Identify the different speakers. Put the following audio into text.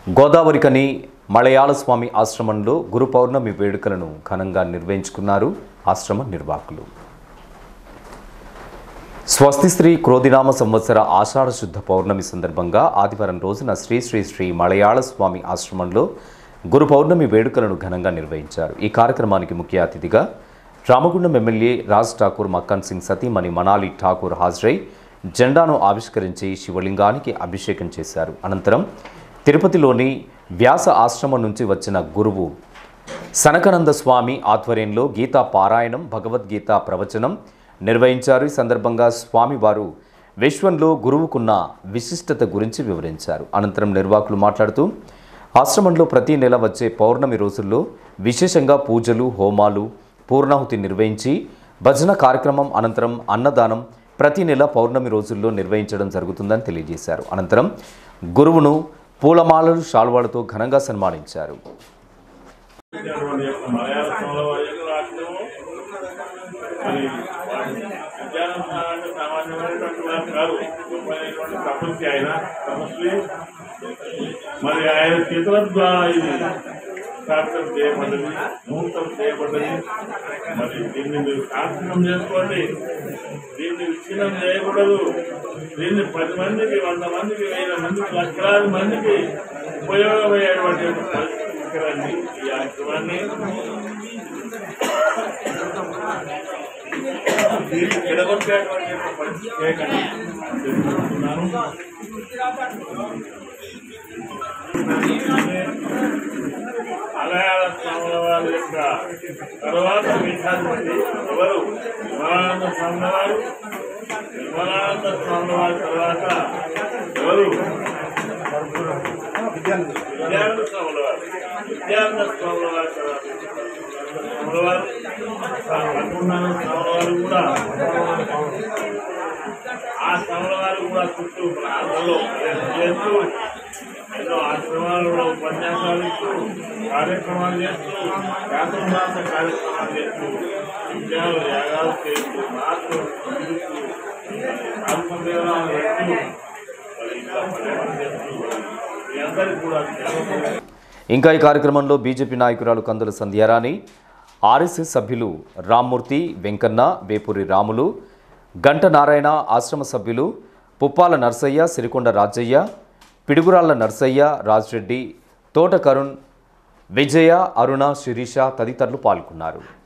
Speaker 1: గోదావరికని మలయాళ స్వామి ఆశ్రమంలో గురు పౌర్ణమి వేడుకలను ఘనంగా నిర్వహించుకున్నారు ఆశ్రమ నిర్వాహకులు స్వస్తి శ్రీ క్రోధినామ సంవత్సర ఆషాఢ శుద్ధ పౌర్ణమి సందర్భంగా ఆదివారం రోజున శ్రీ శ్రీ శ్రీ మలయాళ స్వామి ఆశ్రమంలో గురు పౌర్ణమి వేడుకలను ఘనంగా నిర్వహించారు ఈ కార్యక్రమానికి ముఖ్య అతిథిగా రామగుండం ఎమ్మెల్యే రాజ్ ఠాకూర్ మక్కన్ సింగ్ సతీమణి మనాలి ఠాకూర్ హాజరై జెండాను ఆవిష్కరించి శివలింగానికి అభిషేకం చేశారు అనంతరం తిరుపతిలోని వ్యాస ఆశ్రమం నుంచి వచ్చిన గురువు సనకనంద స్వామి ఆధ్వర్యంలో గీతా పారాయణం భగవద్గీత ప్రవచనం నిర్వహించారు ఈ సందర్భంగా స్వామివారు విశ్వంలో గురువుకున్న విశిష్టత గురించి వివరించారు అనంతరం నిర్వాహకులు మాట్లాడుతూ ఆశ్రమంలో ప్రతి నెల వచ్చే పౌర్ణమి రోజుల్లో విశేషంగా పూజలు హోమాలు పూర్ణాహుతి నిర్వహించి భజన కార్యక్రమం అనంతరం అన్నదానం ప్రతి నెల పౌర్ణమి రోజుల్లో నిర్వహించడం జరుగుతుందని తెలియజేశారు అనంతరం గురువును పూలమాలలు శాల్వాలతో ఘనంగా సన్మానించారు
Speaker 2: ఉన్నటువంటి యొక్క మలయాళ సమాజంలో రాష్ట్రము మరి విద్యానం అంటే సామాన్యమైనటువంటి వారు కాదు గొప్పైనటువంటి తపస్వి ఆయన తపస్వి మరి ఆయన చేతుల ద్వారా ఇది సార్థం చేయబడ్డది ముహూర్తం చేయబడ్డది మరి దీన్ని మీరు సార్థకం చేసుకోండి దీన్ని విచ్ఛిన్నం చేయకూడదు దీన్ని పది మందికి వంద మందికి వేల మందికి లక్షలాది మందికి ఉపయోగమయ్యేటువంటి ఒక పరిస్థితి తీసుకురండి ఈ ఆశ్రమాన్ని దీన్ని చెడగొట్టేటువంటి ఒక పరిస్థితి చేయకండి తెలుసుకుంటున్నాను మలయాళ స్వాముల వారి యొక్క తర్వాత పీఠాధిపతి ఎవరు విమలానంద స్వాముల వారు విమలానంద స్వాముల వారి తర్వాత ఎవరు విద్యానంద స్వాముల వారు విద్యానంద స్వాముల వారి తర్వాత స్వాముల వారు రఘునాథ స్వాముల వారు కూడా ఆ స్వాముల వారు కూడా చుట్టూ ప్రాంతంలో చేస్తూ ఎన్నో ఆశ్రమాలలో ఉపన్యాసాలు ఇస్తూ కార్యక్రమాలు చేస్తూ శాతందాస కార్యక్రమాలు చేస్తూ విద్యాలు యాగాలు చేస్తూ మార్పులు తిరుగుతూ ఆత్మదేవాలు చేస్తూ మరి ఇంకా పర్యటన చేస్తూ మీ అందరికీ కూడా జ్ఞాపకం
Speaker 1: ఇంకా ఈ కార్యక్రమంలో బీజేపీ నాయకురాలు కందుల సంధ్యారాణి ఆర్ఎస్ఎస్ సభ్యులు రామ్మూర్తి వెంకన్న వేపూరి రాములు గంట నారాయణ ఆశ్రమ సభ్యులు పుప్పాల నర్సయ్య సిరికొండ రాజయ్య పిడుగురాళ్ల నర్సయ్య రాజ్రెడ్డి తోట కరుణ్ విజయ అరుణ శిరీష తదితరులు పాల్గొన్నారు